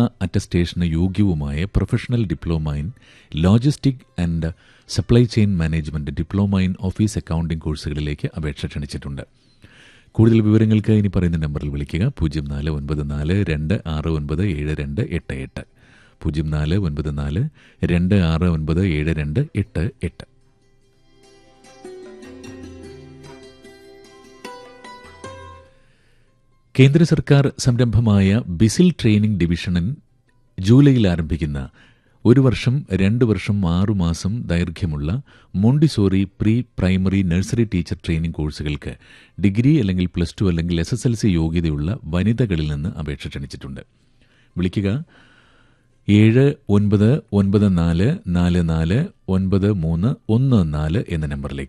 അറ്റസ്റ്റേഷന് യോഗ്യവുമായ professional diploma in logistic and supply chain management diploma in office accounting കോഴ്സുകളിലേക്ക് അപേക്ഷ ക്ഷണിച്ചിട്ടുണ്ട് കൂടുതൽ വിവരങ്ങൾക്ക് ഇനി പറയുന്ന നമ്പറിൽ വിളിക്കുക പൂജ്യം നാല് ഒൻപത് നാല് രണ്ട് ആറ് ഒൻപത് ഏഴ് രണ്ട് എട്ട് എട്ട് പൂജ്യം നാല് ഒൻപത് നാല് രണ്ട് ആറ് ഒൻപത് ഏഴ് രണ്ട് എട്ട് എട്ട് കേന്ദ്ര സർക്കാർ സംരംഭമായ ബിസിൽ ട്രെയിനിംഗ് ഡിവിഷനിൽ ജൂലൈയിൽ ആരംഭിക്കുന്ന ഒരു വർഷം രണ്ട് വർഷം ആറുമാസം ദൈർഘ്യമുള്ള Montessori pre primary nursery teacher training കോഴ്സുകൾക്ക് ഡിഗ്രി അല്ലെങ്കിൽ പ്ലസ് ടു അല്ലെങ്കിൽ എസ് എസ് എൽ സി യോഗ്യതയുള്ള വനിതകളിൽ നിന്ന് അപേക്ഷ ക്ഷണിച്ചിട്ടുണ്ട് വിളിക്കുക ഏഴ് ഒൻപത് ഒൻപത് നാല് നാല് നാല് ഒൻപത് മൂന്ന് ഒന്ന് നാല് എന്ന നമ്പറിലേക്ക്